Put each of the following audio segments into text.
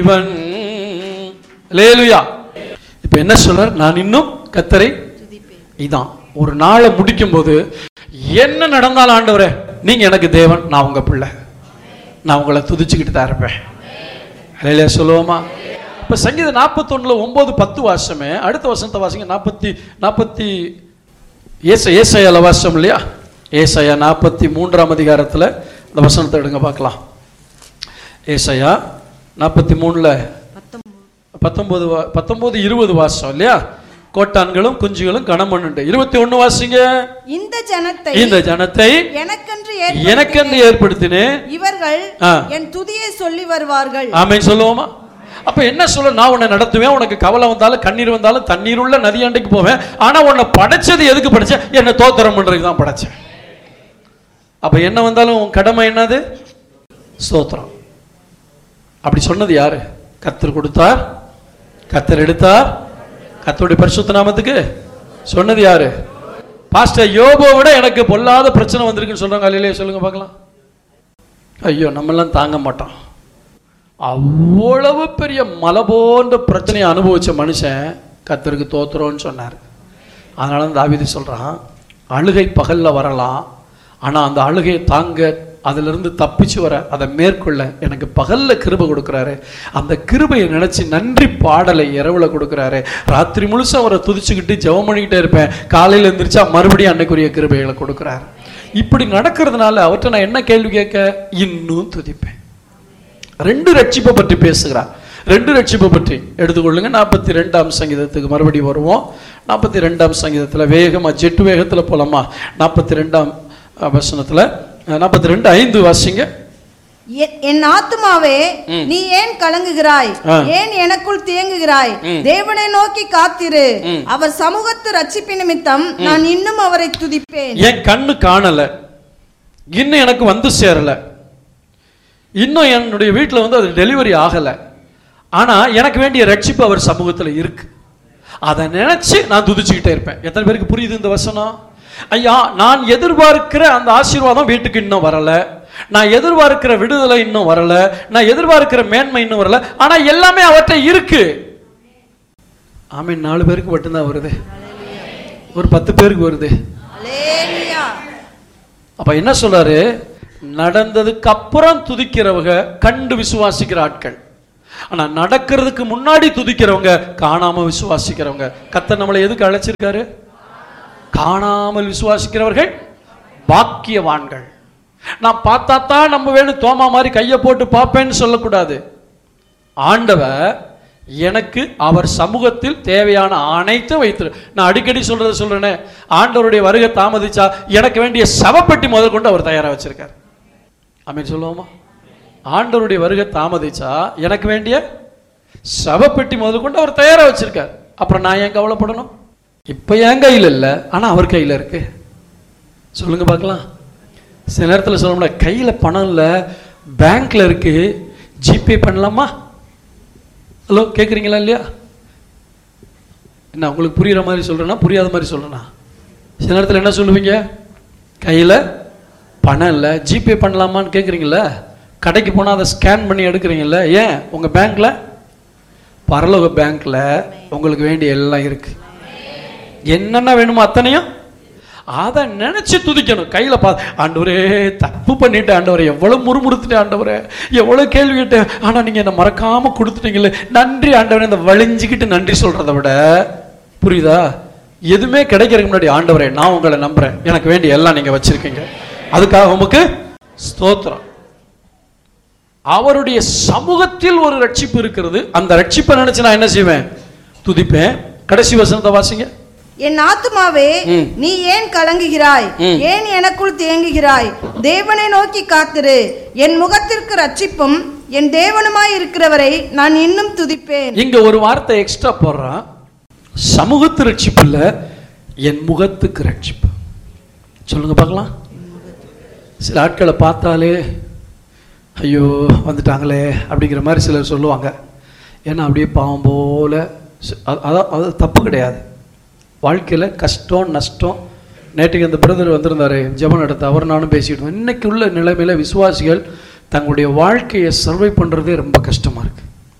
இவன் லேலுயா இப்ப என்ன சொல்றார் நான் இன்னும் கத்தரை இதான் ஒரு நாளை முடிக்கும் போது என்ன நடந்தாலும் ஆண்டவரே நீங்க எனக்கு தேவன் நான் உங்க பிள்ளை நான் உங்களை துதிச்சுக்கிட்டு தான் இருப்பேன் இல்லையா சொல்லுவோமா இப்ப சங்கீதம் நாற்பத்தொன்னுல ஒன்பது பத்து வருஷமே அடுத்த வருஷத்தை வாசிங்க நாற்பத்தி நாற்பத்தி ஏச ஏசையால வாசம் இல்லையா ஏசையா நாற்பத்தி மூன்றாம் அதிகாரத்துல இந்த வசனத்தை எடுங்க பார்க்கலாம் ஏசையா நாற்பத்தி மூணுல பத்தொன்பது வா- பத்தொன்பது இருபது வாசம் இல்லையா கோட்டான்களும் குஞ்சுகளும் கணமண்ணுண்டு இருபத்தி ஒண்ணு வாசிங்க இந்த ஜனத்தை இந்த ஜனத்தை எனக்கென்று எனக்கென்று ஏற்படுத்தினேன். ஏற்படுத்தினேன் இவர்கள் ஆ. என் துதியை சொல்லி வருவார்கள் ஆமென் சொல்லுவோமா அப்ப என்ன சொல்ல நான் உன்னை நடத்துவேன் உனக்கு கவலை வந்தாலும் கண்ணீர் வந்தாலும் தண்ணீர் உள்ள நதியாண்டைக்கு போவேன் ஆனா உன்னை படைச்சது எதுக்கு படைச்சேன் என்ன தோத்திரம் பண்றதுக்கு தான் படைச்சேன் அப்ப என்ன வந்தாலும் உன் கடமை என்னது ஸ்தோத்திரம் அப்படி சொன்னது யாரு கத்தர் கொடுத்தார் கத்தர் எடுத்தார் கத்தருடைய பரிசுத்த நாமத்துக்கு சொன்னது யாரு பாஸ்டர் யோபோ விட எனக்கு பொல்லாத பிரச்சனை வந்திருக்குன்னு சொல்றாங்க அல்லையே சொல்லுங்க பார்க்கலாம் ஐயோ நம்மெல்லாம் தாங்க மாட்டோம் அவ்வளவு பெரிய மலை போன்ற பிரச்சனையை அனுபவிச்ச மனுஷன் கத்தருக்கு தோத்துறோன்னு சொன்னார் அதனால தான் தாவீது சொல்றான் அழுகை பகல்ல வரலாம் ஆனா அந்த அழுகையை தாங்க அதிலிருந்து தப்பிச்சு வர அதை மேற்கொள்ள எனக்கு பகல்ல கிருபை கொடுக்குறாரு அந்த கிருபையை நினைச்சு நன்றி பாடலை இரவுல கொடுக்குறாரு ராத்திரி முழுசு அவரை துதிச்சுக்கிட்டு ஜெபம் பண்ணிக்கிட்டே இருப்பேன் காலையில எந்திரிச்சா மறுபடியும் அன்னைக்குரிய கிருபைகளை கொடுக்குறாரு இப்படி நடக்கிறதுனால அவர்கிட்ட நான் என்ன கேள்வி கேட்க இன்னும் துதிப்பேன் ரெண்டு ரட்சிப்பை பற்றி பேசுகிறார் ரெண்டு ரட்சிப்பை பற்றி எடுத்துக்கொள்ளுங்க நாற்பத்தி ரெண்டாம் சங்கீதத்துக்கு மறுபடியும் வருவோம் நாற்பத்தி ரெண்டாம் சங்கீதத்துல வேகமா ஜெட்டு வேகத்துல போலாமா நாற்பத்தி ரெண்டாம் வசனத்துல நாற்பத்தி ரெண்டு ஐந்து வாசிங்க எ- என் ஆத்துமாவே ம். நீ ஏன் கலங்குகிறாய் ஆ. ஏன் எனக்குள் தேங்குகிறாய் ம். தேவனை நோக்கி காத்திரு ம். அவர் சமூகத்து ரட்சிப்பு நிமித்தம் நான் இன்னும் அவரை துதிப்பேன் என் கண்ணு காணல இன்னும் எனக்கு வந்து சேரல இன்னும் என்னுடைய வீட்டில் வந்து அது டெலிவரி ஆகல ஆனா எனக்கு வேண்டிய ரட்சிப்பு அவர் சமூகத்துல இருக்கு அதை நினைச்சு நான் துதிச்சுக்கிட்டே இருப்பேன் எத்தனை பேருக்கு புரியுது இந்த வசனம் ஐயா நான் எதிர்பார்க்கிற அந்த ஆசீர்வாதம் வீட்டுக்கு இன்னும் வரல நான் எதிர்பார்க்கிற விடுதலை இன்னும் வரல நான் எதிர்பார்க்கிற மேன்மை இன்னும் வரல ஆனா எல்லாமே அவர்கிட்ட இருக்கு ஆமீன் நாலு பேருக்கு மட்டும்தான் வருது ஒரு பத்து பேருக்கு வருது அல்லேலூயா. அப்ப என்ன சொல்றாரு நடந்ததுக்கு அப்புறம் துதிக்கிறவங்க கண்டு விசுவாசிக்கிற ஆட்கள் ஆனா நடக்கிறதுக்கு முன்னாடி துதிக்கிறவங்க காணாம விசுவாசிக்கிறவங்க கத்தர் நம்மளை எதுக்கு அழைச்சிருக்காரு காணாமல் விசுவாசிக்கிறவர்கள் பாக்கியவான்கள் நான் பார்த்தா தான் நம்ம வேணும் தோமா மாதிரி கையை போட்டு பார்ப்பேன்னு சொல்லக்கூடாது ஆண்டவர் எனக்கு அவர் சமூகத்தில் தேவையான அனைத்தும் வைத்திரு நான் அடிக்கடி சொல்றதை சொல்றேனே ஆண்டவருடைய வருகை தாமதிச்சா எனக்கு வேண்டிய சவப்பெட்டி முதல் கொண்டு அவர் தயாரா வச்சிருக்கார் அமீன் சொல்லுவோமா ஆண்டவருடைய வருகை தாமதிச்சா எனக்கு வேண்டிய சவப்பெட்டி முதல் கொண்டு அவர் தயாரா வச்சிருக்கார் அப்புறம் நான் ஏன் கவலைப்படணும் இப்ப என் கையில் இல்லை ஆனா அவர் கையில் இருக்கு சொல்லுங்க பார்க்கலாம் சில நேரத்தில் சொல்லணும்ல கையில் பணம் இல்லை பேங்க்ல இருக்கு ஜிபே பண்ணலாமா ஹலோ கேட்குறீங்களா இல்லையா என்ன உங்களுக்கு புரியுற மாதிரி சொல்றேனா புரியாத மாதிரி சொல்றேனா சில நேரத்தில் என்ன சொல்லுவீங்க கையில் பணம் இல்லை ஜிபே பண்ணலாமான்னு கேட்குறீங்களா கடைக்கு போனால் அதை ஸ்கேன் பண்ணி எடுக்கிறீங்கல்ல ஏன் உங்கள் பேங்க்ல பரலோக பேங்க்ல உங்களுக்கு வேண்டிய எல்லாம் இருக்கு என்னென்ன வேணுமோ அத்தனையும் அதை நினைச்சு துதிக்கணும் கையில பா ஆண்டவரே தப்பு பண்ணிட்டு ஆண்டவரே எவ்வளவு முறுமுறுத்துட்டு ஆண்டவரே எவ்வளவு கேள்வி கேட்டு ஆனா நீங்க என்ன மறக்காம கொடுத்துட்டீங்களே நன்றி ஆண்டவரே இந்த வழிஞ்சுக்கிட்டு நன்றி சொல்றதை விட புரியுதா எதுவுமே கிடைக்கிறதுக்கு முன்னாடி ஆண்டவரே நான் உங்களை நம்புறேன் எனக்கு வேண்டிய எல்லாம் நீங்க வச்சிருக்கீங்க அதுக்காக உமக்கு ஸ்தோத்திரம் அவருடைய சமூகத்தில் ஒரு ரட்சிப்பு இருக்கிறது அந்த ரட்சிப்பை நினைச்சு நான் என்ன செய்வேன் துதிப்பேன் கடைசி வசனத்தை வாசிங்க என் ஆத்துமாவே ம். நீ ஏன் கலங்குகிறாய் ம். ஏன் எனக்குள் தேங்குகிறாய் தேவனை நோக்கி காத்திரு என் முகத்திற்கு ரட்சிப்பும் என் தேவனுமாய் இருக்கிறவரை நான் இன்னும் துதிப்பேன் இங்க ஒரு வார்த்தை எக்ஸ்ட்ரா போடுறான் சமூகத்து ரட்சிப்பு இல்ல என் முகத்துக்கு ரட்சிப்பு சொல்லுங்க பார்க்கலாம் சில ஆட்களை பார்த்தாலே ஐயோ வந்துட்டாங்களே அப்படிங்கிற மாதிரி சிலர் சொல்லுவாங்க ஏன்னா அப்படியே பாவம் போல சி- அது- அது அது தப்பு கிடையாது வாழ்க்கையில் கஷ்டம் நஷ்டம் நேற்றுக்கு அந்த பிரதர் வந்திருந்தாரு ஜெபம் நடத்த அவர் நானும் பேசிட்டு இருந்தோம். இன்னைக்கு உள்ள நிலைமையில விசுவாசிகள் தங்களுடைய வாழ்க்கையை சர்வை பண்ணுறதே ரொம்ப கஷ்டமாக இருக்கு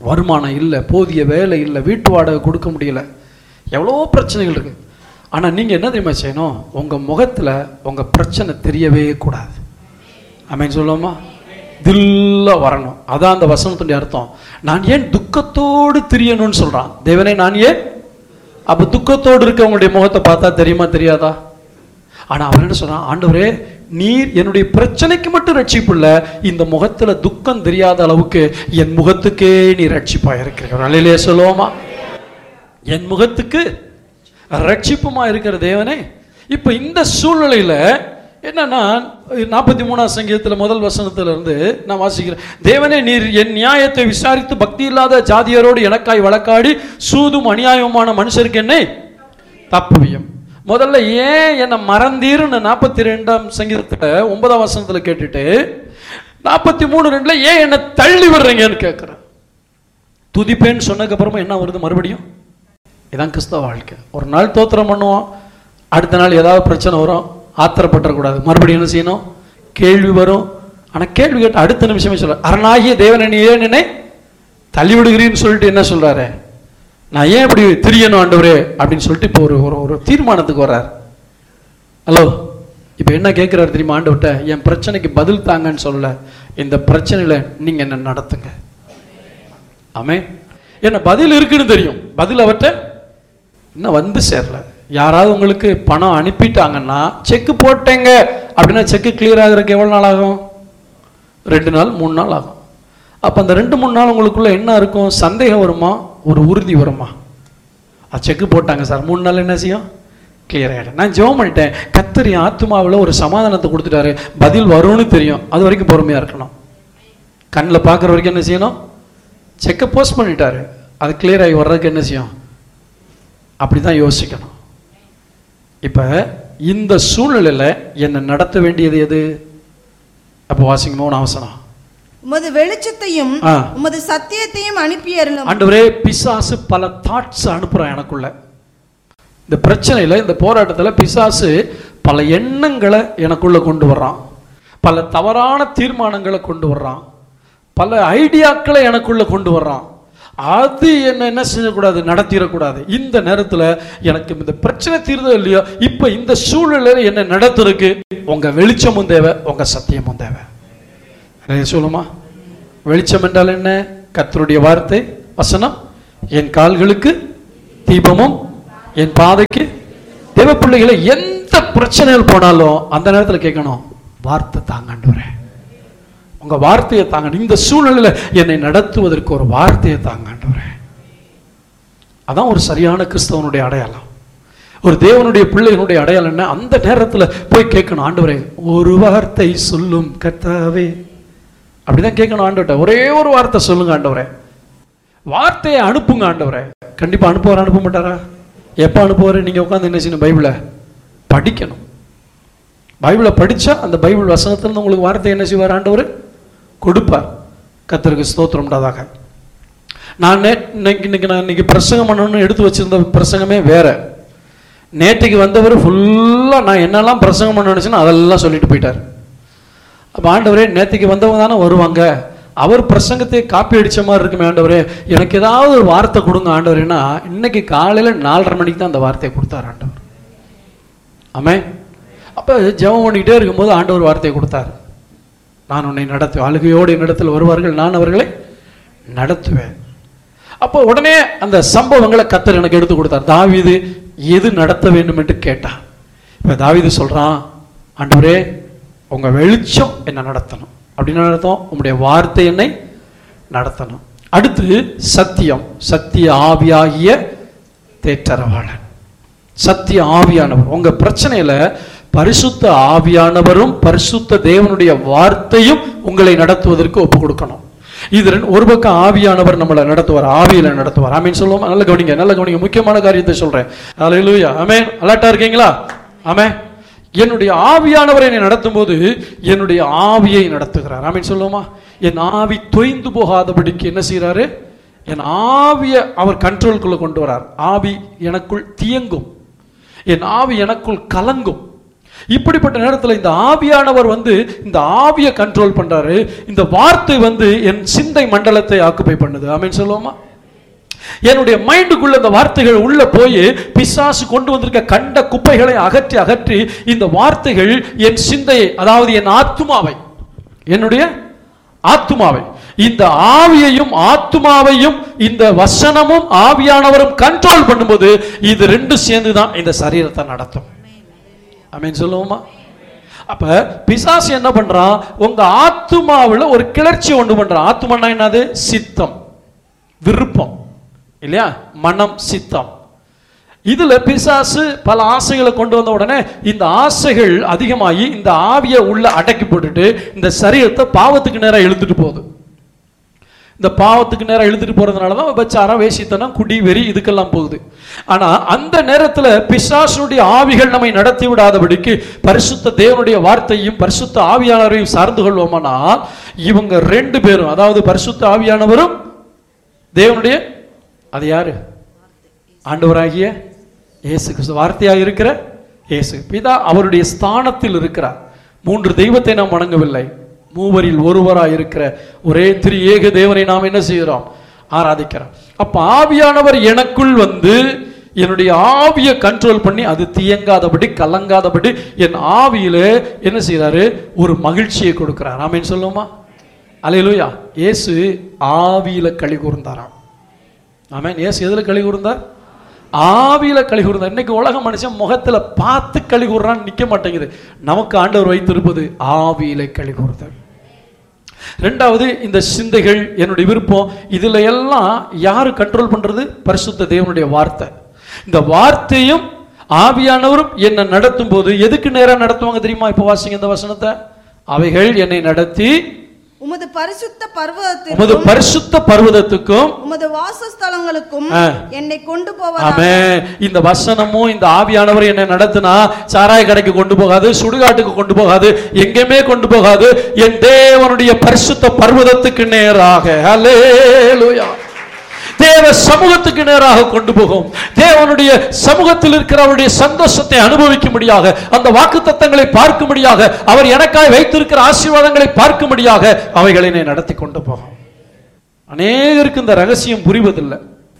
வருமானம் இல்லை போதிய வேலை இல்லை வீட்டு வாடகை கொடுக்க முடியல எவ்வளோ பிரச்சனைகள் இருக்கு ஆனால் நீங்கள் என்ன தெரியுமா செய்யணும் உங்கள் முகத்தில் உங்கள் பிரச்சனை தெரியவே கூடாது ஆமென் சொல்லுவோமா தில்ல வரணும் அதான் அந்த வசனத்துடைய அர்த்தம் நான் ஏன் துக்கத்தோடு திரியணும்னு சொல்றான் தேவனே நான் ஏன் அப்ப துக்கத்தோடு இருக்கவங்களுடைய முகத்தை பார்த்தா தெரியுமா தெரியாதா ஆனா அவன் என்ன சொல்றான் ஆண்டவரே நீர் என்னுடைய பிரச்சனைக்கு மட்டும் ரட்சிப்பு இல்ல இந்த முகத்துல துக்கம் தெரியாத அளவுக்கு என் முகத்துக்கே நீ ரட்சிப்பா இருக்கிற அலையிலே சொல்லுவோமா என் முகத்துக்கு ரட்சிப்புமா இருக்கிற தேவனே இப்ப இந்த சூழ்நிலையில என்னன்னா நாற்பத்தி மூணாம் சங்கீதத்துல முதல் வசனத்துல இருந்து நான் வாசிக்கிறேன் தேவனே நீர் என் நியாயத்தை விசாரித்து பக்தி இல்லாத ஜாதியரோடு எனக்காய் வழக்காடி சூதும் அநியாயமான மனுஷருக்கு என்னை தப்புவியம் முதல்ல ஏன் என்னை மறந்தீர்னு நாற்பத்தி ரெண்டாம் சங்கீதத்துல ஒன்பதாம் வசனத்துல கேட்டுட்டு நாற்பத்தி மூணு ரெண்டுல ஏன் என்னை தள்ளி விடுறீங்கன்னு கேட்கிறேன் துதிப்பேன்னு சொன்னதுக்கு அப்புறமா என்ன வருது மறுபடியும் இதான் கிறிஸ்தவ வாழ்க்கை ஒரு நாள் தோத்திரம் பண்ணுவோம் அடுத்த நாள் ஏதாவது பிரச்சனை வரும் ஆத்திரப்பட்டுறக்கூடாது மறுபடியும் என்ன செய்யணும் கேள்வி வரும் ஆனா கேள்வி கேட்டு அடுத்த நிமிஷமே சொல்ல அரணாகிய தேவனை நீ ஏன் என்னை தள்ளி விடுகிறீன்னு சொல்லிட்டு என்ன சொல்றாரு நான் ஏன் இப்படி திரியணும் ஆண்டவரே அப்படின்னு சொல்லிட்டு இப்போ ஒரு ஒரு ஒரு தீர்மானத்துக்கு வர்றார் ஹலோ இப்போ என்ன கேட்குறாரு தெரியுமா ஆண்டவர்கிட்ட என் பிரச்சனைக்கு பதில் தாங்கன்னு சொல்லல இந்த பிரச்சனையில நீங்க என்ன நடத்துங்க ஆமே என்ன பதில் இருக்குன்னு தெரியும் பதில் அவர்கிட்ட இன்னும் வந்து சேரல யாராவது உங்களுக்கு பணம் அனுப்பிட்டாங்கன்னா செக்கு போட்டேங்க அப்படின்னா செக்கு கிளியர் ஆகுறதுக்கு எவ்வளோ நாள் ஆகும் ரெண்டு நாள் மூணு நாள் ஆகும் அப்போ அந்த ரெண்டு மூணு நாள் உங்களுக்குள்ள என்ன இருக்கும் சந்தேகம் வருமா ஒரு உறுதி வருமா அது செக்கு போட்டாங்க சார் மூணு நாள் என்ன செய்யும் கிளியர் ஆகிடும் நான் ஜெபம் பண்ணிட்டேன் கத்தரி ஆத்மாவில் ஒரு சமாதானத்தை கொடுத்துட்டாரு பதில் வரும்னு தெரியும் அது வரைக்கும் பொறுமையாக இருக்கணும் கண்ணில் பார்க்குற வரைக்கும் என்ன செய்யணும் செக்கை போஸ்ட் பண்ணிட்டாரு அது கிளியர் ஆகி வர்றதுக்கு என்ன செய்யும் அப்படி தான் யோசிக்கணும் இப்போ இந்த சூழ்நிலையில் என்னை நடத்த வேண்டியது எது அப்போ வாசிங்க மூணு அவசரம் உமது வெளிச்சத்தையும் ஆ. உமது சத்தியத்தையும் அனுப்பி அருளும் ஆண்டவரே பிசாசு பல தாட்ஸ் அனுப்புறான் எனக்குள்ள இந்த பிரச்சனையில இந்த போராட்டத்துல பிசாசு பல எண்ணங்களை எனக்குள்ள கொண்டு வர்றான் பல தவறான தீர்மானங்களை கொண்டு வர்றான் பல ஐடியாக்களை எனக்குள்ள கொண்டு வர்றான் அது என்ன என்ன செய்யக்கூடாது நடத்திடக்கூடாது இந்த நேரத்துல எனக்கு இந்த பிரச்சனை தீர்ந்தது இல்லையோ இப்ப இந்த சூழ்நிலையில என்ன நடத்துறதுக்கு உங்க வெளிச்சமும் தேவை உங்க சத்தியமும் தேவை என்ன சொல்லுமா வெளிச்சம் என்றால் என்ன கர்த்தருடைய வார்த்தை வசனம் என் கால்களுக்கு தீபமும் என் பாதைக்கு தேவ பிள்ளைகளை எந்த பிரச்சனைகள் போனாலும் அந்த நேரத்தில் கேட்கணும் வார்த்தை தாங்கண்டுறேன் உங்க வார்த்தையை தாங்க இந்த சூழ்நிலையில என்னை நடத்துவதற்கு ஒரு வார்த்தையை தாங்கண்டுறேன் அதான் ஒரு சரியான கிறிஸ்தவனுடைய அடையாளம் ஒரு தேவனுடைய பிள்ளைகளுடைய அடையாளம் என்ன அந்த நேரத்துல போய் கேட்கணும் ஆண்டவரே ஒரு வார்த்தை சொல்லும் கர்த்தாவே அப்படிதான் கேட்கணும் ஆண்டவர்கிட்ட ஒரே ஒரு வார்த்தை சொல்லுங்க ஆண்டவரே வார்த்தையை அனுப்புங்க ஆண்டவரே கண்டிப்பா அனுப்புவார் அனுப்ப மாட்டாரா எப்போ அனுப்புவார் நீங்க உட்காந்து என்ன செய்யணும் பைபிளை படிக்கணும் பைபிளை படிச்சா அந்த பைபிள் வசனத்திலிருந்து உங்களுக்கு வார்த்தை என்ன செய்வார் ஆண்டவர் கொடுப்பார் கத்தருக்கு ஸ்தோத்திரம் உண்டாதாக நான் நே இன்னைக்கு இன்னைக்கு நான் இன்னைக்கு பிரசங்கம் பண்ணணும்னு எடுத்து வச்சிருந்த பிரசங்கமே வேற நேற்றுக்கு வந்தவர் ஃபுல்லா நான் என்னெல்லாம் பிரசங்கம் பண்ண நினைச்சேனோ அதெல்லாம் சொல்லிட்டு போயிட்டார் அப்போ ஆண்டவரே நேற்றுக்கு வந்தவங்க தானே வருவாங்க அவர் பிரசங்கத்தை காப்பி அடிச்ச மாதிரி இருக்குமே ஆண்டவரே எனக்கு ஏதாவது ஒரு வார்த்தை கொடுங்க ஆண்டவரேன்னா இன்னைக்கு காலையில நாலரை மணிக்கு தான் அந்த வார்த்தையை கொடுத்தார் ஆண்டவர் ஆமே அப்போ ஜெபம் பண்ணிக்கிட்டே இருக்கும்போது ஆண்டவர் வார்த்தையை கொடுத்தார் நான் உன்னை நடத்துவேன் அழுகையோடு என்னிடத்தில் வருவார்கள் நான் அவர்களை நடத்துவேன் அப்போ உடனே அந்த சம்பவங்களை கத்தர் எனக்கு எடுத்து கொடுத்தார் தாவீது எது நடத்த வேண்டும் என்று கேட்டான் இப்போ தாவீது சொல்றான் ஆண்டவரே உங்க வெளிச்சம் என்ன நடத்தணும் அப்படின்னு நடத்தும் உங்களுடைய வார்த்தை என்னை நடத்தணும் அடுத்து சத்தியம் சத்திய ஆவியாகிய தேற்றரவாளன் சத்திய ஆவியானவர் உங்க பிரச்சனையில பரிசுத்த ஆவியானவரும் பரிசுத்த தேவனுடைய வார்த்தையும் உங்களை நடத்துவதற்கு ஒப்பு கொடுக்கணும் இது ரெண்டு- ஒரு பக்கம் ஆவியானவர் நம்மளை நடத்துவார் ஆவியில நடத்துவார் ஆமீன் சொல்லுவோம் நல்ல கவனிங்க நல்ல கவனிங்க முக்கியமான காரியத்தை சொல்றேன் அல்லேலூயா ஆமென் அலர்ட்டா இருக்கீங்களா ஆமென் என்னுடைய ஆவியானவர் என்னை நடத்தும் போது என்னுடைய ஆவியை நடத்துகிறார் ஆமீன் சொல்லுவோமா என் ஆவி தொய்ந்து போகாதபடிக்கு என்ன செய்றாரு என் ஆவியை அவர் கண்ட்ரோல்குள்ள கொண்டு வரார் ஆவி எனக்குள் தியங்கும் என் ஆவி எனக்குள் கலங்கும் இப்படிப்பட்ட நேரத்தில் இந்த ஆவியானவர் வந்து இந்த ஆவியை கண்ட்ரோல் பண்றாரு இந்த வார்த்தை வந்து என் சிந்தை மண்டலத்தை ஆக்குப்பை பண்ணுது ஆமென் சொல்லுவோமா என்னுடைய மைண்டுக்குள்ள இந்த வார்த்தைகள் உள்ள போய் பிசாசு கொண்டு வந்திருக்க கண்ட குப்பைகளை அகற்றி அகற்றி இந்த வார்த்தைகள் என் சிந்தையை அதாவது என் ஆத்துமாவை என்னுடைய ஆத்துமாவை இந்த ஆவியையும் ஆத்துமாவையும் இந்த வசனமும் ஆவியானவரும் கண்ட்ரோல் பண்ணும்போது இது ரெண்டும் சேர்ந்து தான் இந்த சரீரத்தை நடத்தும் ஆமென் சொல்லுவோமா அப்ப பிசாசு என்ன பண்றான் உங்க ஆத்துமாவுல ஒரு கிளர்ச்சி உண்டு பண்றான் ஆத்துமானா என்னது சித்தம் விருப்பம் இல்லையா மனம் சித்தம் இதுல பிசாசு பல ஆசைகளை கொண்டு வந்த உடனே இந்த ஆசைகள் அதிகமாகி இந்த ஆவியை உள்ள அடக்கி போட்டுட்டு இந்த சரீரத்தை பாவத்துக்கு நேரா இழுத்துட்டு போகுது இந்த பாவத்துக்கு நேரம் இழுத்துட்டு போறதுனால தான் விபச்சாரம் வேசித்தனம் குடி வெறி இதுக்கெல்லாம் போகுது ஆனா அந்த நேரத்துல பிசாசுடைய ஆவிகள் நம்மை நடத்தி விடாதபடிக்கு பரிசுத்த தேவனுடைய வார்த்தையும் பரிசுத்த ஆவியானவரையும் சார்ந்து கொள்வோமானால் இவங்க ரெண்டு பேரும் அதாவது பரிசுத்த ஆவியானவரும் தேவனுடைய அது யாரு ஆண்டவராகிய இயேசு கிறிஸ்து வார்த்தையாக இருக்கிற இயேசு பிதா அவருடைய ஸ்தானத்தில் இருக்கிறார் மூன்று தெய்வத்தை நாம் வணங்கவில்லை மூவரில் ஒருவராய் இருக்கிற ஒரே திரு ஏக தேவனை நாம் என்ன செய்கிறோம் ஆராதிக்கிறோம் அப்ப ஆவியானவர் எனக்குள் வந்து என்னுடைய ஆவியை கண்ட்ரோல் பண்ணி அது தியங்காதபடி கலங்காதபடி என் ஆவியில என்ன செய்றாரு ஒரு மகிழ்ச்சியை கொடுக்கிறார் ஆமென் சொல்லுமா அலையிலுயா இயேசு ஆவியில களி கூர்ந்தாராம் ஆமென் இயேசு எதுல களி கூர்ந்தார் ஆவியில களி கூர்ந்தார் இன்னைக்கு உலக மனுஷன் முகத்துல பார்த்து களி கூர்றான்னு நிக்க மாட்டேங்குது நமக்கு ஆண்டவர் வைத்திருப்பது ஆவியில களி கூர்ந்தார் ரெண்டாவது இந்த சிந்தைகள் என்னுடைய விருப்பம் இதுல எல்லாம் யாரு கண்ட்ரோல் பண்றது பரிசுத்த தேவனுடைய வார்த்தை இந்த வார்த்தையும் ஆவியானவரும் என்னை நடத்தும் போது எதுக்கு நேரா நடத்துவாங்க தெரியுமா இப்ப வாசிங்க இந்த வசனத்தை அவைகள் என்னை நடத்தி உமது பரிசுத்த உமது பர்வதத்திற்கும் பரிசுத்த பர்வதத்துக்கும் உமது வாசஸ்தலங்களுக்கும் ஆ. என்னை கொண்டு போவதாக ஆமே இந்த வசனமும் இந்த ஆவியானவர் என்னை நடத்தினா சாராய கடைக்கு கொண்டு போகாது சுடுகாட்டுக்கு கொண்டு போகாது எங்கேயுமே கொண்டு போகாது என் தேவனுடைய பரிசுத்த பர்வதத்துக்கு நேராக ஹல்லேலூயா தேவ சமூகத்துக்கு நேராக கொண்டு போகும் தேவனுடைய சமூகத்தில் இருக்கிற அவருடைய சந்தோஷத்தை அனுபவிக்கும்படியாக அந்த வாக்குத்தத்தங்களை பார்க்கும்படியாக அவர் எனக்காய் வைத்திருக்கிற ஆசீர்வாதங்களை பார்க்கும்படியாக அவைகளை என்னை நடத்தி கொண்டு போகும் அநேகருக்கு இந்த ரகசியம் புரிவதில்லை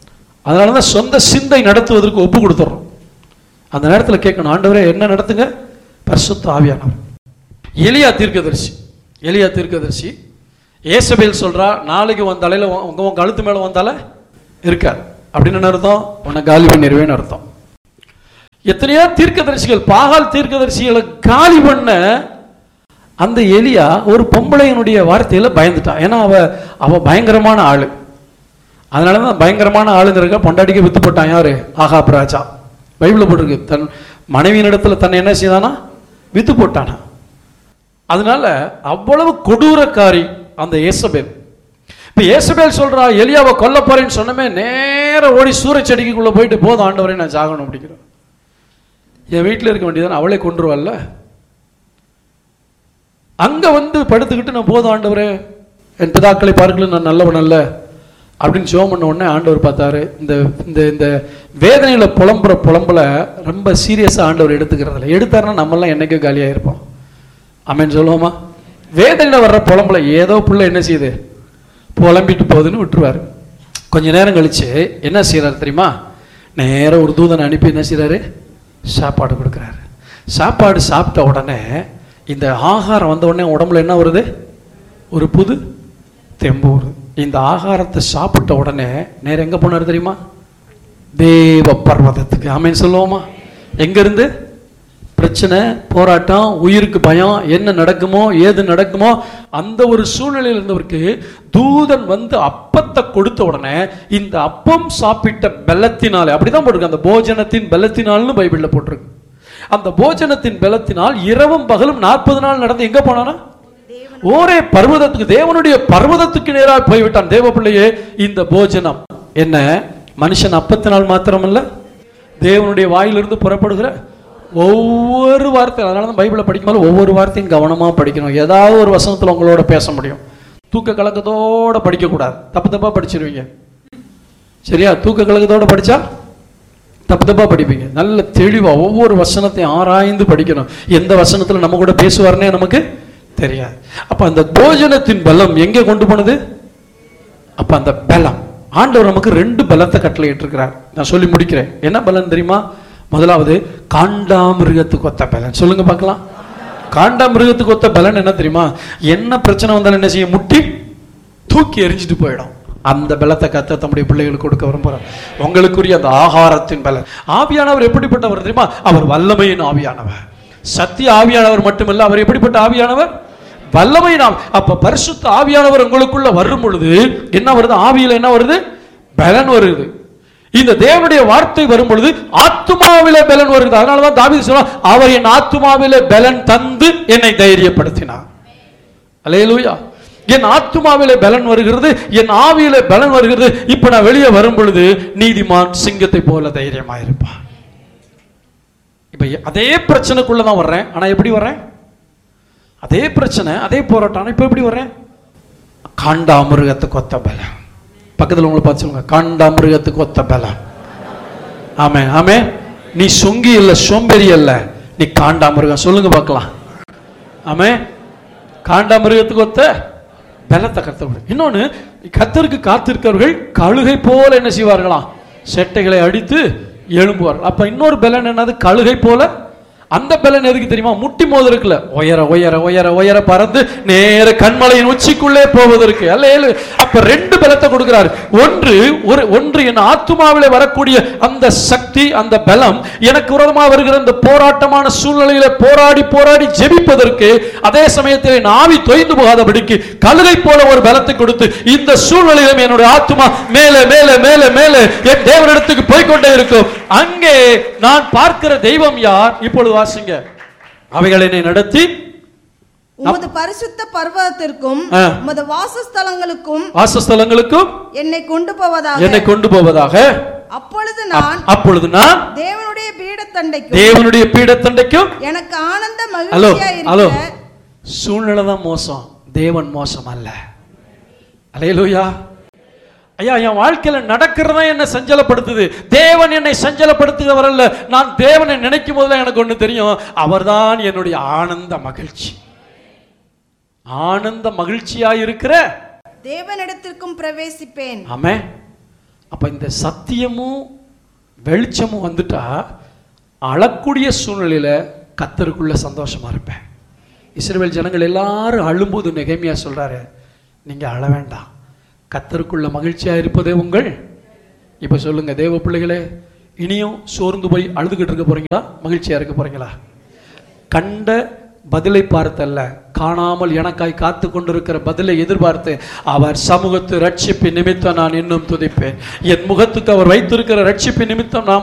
அதனால தான் சொந்த சிந்தை நடத்துவதற்கு ஒப்பு கொடுத்துட்றோம் அந்த நேரத்தில் கேட்கணும் ஆண்டவரே என்ன நடத்துங்க பரிசுத்த ஆவியானவர் எலியா தீர்க்கதரிசி எலியா தீர்க்கதரிசி ஏசபேல் சொல்றா நாளைக்கு உன் தலையில உன் உங்க உன் கழுத்து மேல வந்தால இருக்காது அப்படின்னு என்ன அர்த்தம் உன்னை காலி பண்ணிடுவேன்னு அர்த்தம் எத்தனையோ தீர்க்கதரிசிகள் பாகால் தீர்க்கதரிசிகளை காலி பண்ண அந்த எலியா ஒரு பொம்பளையினுடைய வார்த்தையில பயந்துட்டான் ஏன்னா அவ அவ பயங்கரமான ஆளு அதனால தான் பயங்கரமான ஆளுங்கிறக்க பொண்டாட்டிக்கு வித்து போட்டான் யாரு ஆகாப் ராஜா பைபிளில் போட்டிருக்கு தன் மனைவியின் இடத்துல தன்னை என்ன செய்தானா வித்து போட்டானா அதனால அவ்வளவு கொடூரக்காரி அந்த ஏசபேல் இப்ப ஏசபேல் சொல்றா எலியாவை கொல்ல போறேன்னு சொன்னமே நேரா ஓடி சூரிய செடிக்குள்ள போயிட்டு போதும் ஆண்டவரே நான் சாகணும் அப்படிங்கிறேன் என் வீட்டில் இருக்க வேண்டியதானே அவளே கொண்டுருவாள்ல அங்க வந்து படுத்துக்கிட்டு நான் போதும் ஆண்டவரே என் பிதாக்களை பார்க்கல நான் நல்லவன் அல்ல அப்படின்னு ஜோம் பண்ண உடனே ஆண்டவர் பார்த்தாரு இந்த இந்த இந்த வேதனையில புலம்புற புலம்புல ரொம்ப சீரியஸா ஆண்டவர் எடுத்துக்கிறதில்ல எடுத்தாருன்னா நம்மெல்லாம் என்னைக்கோ காலியாக இருப்போம் ஆமென் சொல்லுவோமா வேதனையில வர்ற புலம்புல ஏதோ புள்ள என்ன செய்யுது புலம்பிட்டு போகுதுன்னு விட்டுருவாரு கொஞ்ச நேரம் கழிச்சு என்ன செய்யறாரு தெரியுமா நேரா ஒரு தூதனை அனுப்பி என்ன செய்றாரு சாப்பாடு கொடுக்குறாரு சாப்பாடு சாப்பிட்ட உடனே இந்த ஆகாரம் வந்த உடனே உடம்புல என்ன வருது ஒரு புது தெம்பு வருது இந்த ஆகாரத்தை சாப்பிட்ட உடனே நேரம் எங்க போனாரு தெரியுமா தேவ பர்வதத்துக்கு ஆமென் சொல்லுவோமா எங்க இருந்து பிரச்சனை போராட்டம் உயிருக்கு பயம் என்ன நடக்குமோ ஏது நடக்குமோ அந்த ஒரு சூழ்நிலையில் இருந்தவருக்கு தூதன் வந்து அப்பத்தை கொடுத்த உடனே இந்த அப்பம் சாப்பிட்ட பெல்லத்தினாலே அப்படிதான் போட்டிருக்கு அந்த போஜனத்தின் பெல்லத்தினால்னு பைபிள்ல போட்டிருக்கு அந்த போஜனத்தின் பெலத்தினால் இரவும் பகலும் நாற்பது நாள் நடந்து எங்க போனானா ஒரே பர்வதத்துக்கு தேவனுடைய பர்வதத்துக்கு நேராக போய்விட்டான் தேவ பிள்ளையே இந்த போஜனம் என்ன மனுஷன் அப்பத்தினால் மாத்திரமல்ல தேவனுடைய வாயிலிருந்து புறப்படுகிற ஒவ்வொரு வார்த்தை அதனால தான் பைபிளை படிக்கும்போது ஒவ்வொரு வார்த்தையும் கவனமா படிக்கணும் ஏதாவது ஒரு வசனத்துல உங்களோட பேச முடியும் தூக்க கலக்கத்தோட படிக்க கூடாது தப்பு தப்பா படிச்சிருவீங்க சரியா தூக்க கலக்கத்தோட படிச்சா தப்பு தப்பா படிப்பீங்க நல்ல தெளிவா ஒவ்வொரு வசனத்தையும் ஆராய்ந்து படிக்கணும் எந்த வசனத்துல நம்ம கூட பேசுவார்னே நமக்கு தெரியாது அப்ப அந்த போஜனத்தின் பலம் எங்கே கொண்டு போனது அப்ப அந்த பலம் ஆண்டவர் நமக்கு ரெண்டு பலத்தை கட்டளையிட்டு இருக்கிறார் நான் சொல்லி முடிக்கிறேன் என்ன பலன் தெரியுமா முதலாவது காண்டாமிருகத்துக்கு ஒத்த பலன் சொல்லுங்க பார்க்கலாம் காண்டாமிருகத்துக்கு ஒத்த பலன் என்ன தெரியுமா என்ன பிரச்சனை வந்தாலும் என்ன செய்ய முட்டி தூக்கி எரிஞ்சிட்டு போயிடும் அந்த பலத்தை கத்த தம்முடைய பிள்ளைகளுக்கு கொடுக்க விரும்புகிறார் உங்களுக்குரிய அந்த ஆகாரத்தின் பலன் ஆவியானவர் எப்படிப்பட்டவர் தெரியுமா அவர் வல்லமையின் ஆவியானவர் சத்திய ஆவியானவர் மட்டுமல்ல அவர் எப்படிப்பட்ட ஆவியானவர் வல்லமை நாம் அப்ப பரிசுத்த ஆவியானவர் உங்களுக்குள்ள வரும் பொழுது என்ன வருது ஆவியில என்ன வருது பலன் வருது இந்த தேவனுடைய வார்த்தை வரும் பொழுது ஆத்துமாவிலே பலன் வருது அதனாலதான் தாவீது சொல்றான் அவர் என் ஆத்துமாவிலே பலன் தந்து என்னை தைரியப்படுத்தினார் அல்லேலூயா என் ஆத்துமாவிலே பலன் வருகிறது என் ஆவியிலே பலன் வருகிறது இப்ப நான் வெளியே வரும் பொழுது நீதிமான் சிங்கத்தை போல தைரியமா இருப்பான் இப்ப அதே பிரச்சனைக்குள்ள தான் வர்றேன் ஆனா எப்படி வர்றேன் அதே பிரச்சனை அதே போராட்டம் ஆனா இப்ப எப்படி வர்றேன் காண்டாமிருகத்துக்கு ஒத்த பலம் பக்கத்துல உங்களை பார்த்து சொல்லுங்க காண்டாமிருகத்துக்கு ஒத்த பலம் ஆமே ஆமே நீ சொங்கி இல்ல சோம்பேறி அல்ல நீ காண்டாமிருகம் சொல்லுங்க பார்க்கலாம் ஆமே காண்டாமிருகத்துக்கு ஒத்த பலத்தை கத்தர் இன்னொன்னு கத்தருக்கு காத்திருக்கிறவர்கள் கழுகை போல என்ன செய்வார்களாம் செட்டைகளை அடித்து எழும்புவார்கள் அப்ப இன்னொரு பலன் என்னது கழுகை போல அந்த பலன் எதுக்கு தெரியுமா முட்டி மோதலுக்குல உயர உயர உயர உயர பறந்து நேர கண்மலையின் உச்சிக்குள்ளே போவதற்கு அல்ல ஏழு அப்ப ரெண்டு பலத்தை கொடுக்கிறார் ஒன்று ஒரு ஒன்று என் ஆத்துமாவிலே வரக்கூடிய அந்த சக்தி அந்த பலம் எனக்கு விரோதமாக வருகிற இந்த போராட்டமான சூழ்நிலையில போராடி போராடி ஜெபிப்பதற்கு அதே சமயத்தில் என் ஆவி தொய்ந்து போகாதபடிக்கு கழுகை போல ஒரு பலத்தை கொடுத்து இந்த சூழ்நிலையிலும் என்னுடைய ஆத்துமா மேலே மேலே மேலே மேலே என் தேவனிடத்துக்கு போய்க்கொண்டே இருக்கும் அங்கே நான் பார்க்கிற தெய்வம் யார் இப்பொழுது வாசிங்க அவைகள் என்னை நடத்தி உமது பரிசுத்த பர்வதத்திற்கும் ஆ. உமது வாசஸ்தலங்களுக்கும் வாசஸ்தலங்களுக்கும் என்னை கொண்டு போவதாக என்னை கொண்டு போவதாக அப்பொழுது அப்- நான் அப்பொழுது நான் தேவனுடைய பீடத்தண்டைக்கும் தேவனுடைய பீடத்தண்டைக்கும் எனக்கு ஆனந்த ஹலோ மகிழ்ச்சியா ஹலோ இருக்கிற சூழ்நிலை தான் மோசம் தேவன் மோசம் அல்ல அலையலூயா ஐயா என் வாழ்க்கையில நடக்கிறதா என்ன சஞ்சலப்படுத்துது தேவன் என்னை சஞ்சலப்படுத்துகிறவர் அல்ல நான் தேவனை நினைக்கும் போதுதான் எனக்கு ஒண்ணு தெரியும் அவர்தான் என்னுடைய ஆனந்த மகிழ்ச்சி ஆனந்த மகிழ்ச்சியா இருக்கிற தேவனிடத்திற்கும் பிரவேசிப்பேன் ஆமே அப்ப இந்த சத்தியமும் வெளிச்சமும் வந்துட்டா அழக்கூடிய சூழ்நிலையில கத்தருக்குள்ள சந்தோஷமா இருப்பேன் இஸ்ரவேல் ஜனங்கள் எல்லாரும் அழும்போது நெகமையா சொல்றாரு நீங்க அழ வேண்டாம் கத்தருக்குள்ள மகிழ்ச்சியா இருப்பதே உங்கள் இப்ப சொல்லுங்க தேவ பிள்ளைகளே இனியும் சோர்ந்து போய் அழுதுகிட்டு இருக்க போறீங்களா மகிழ்ச்சியா இருக்க போறீங்களா கண்ட பதிலை பார்த்தல்ல காணாமல் எனக்காய் காத்து கொண்டிருக்கிற பதிலை எதிர்பார்த்து அவர் சமூகத்து ரட்சிப்பு நிமித்தம் நான் இன்னும் துதிப்பேன் என் முகத்துக்கு அவர் வைத்திருக்கிற ரட்சிப்பு நிமித்தம் நாம்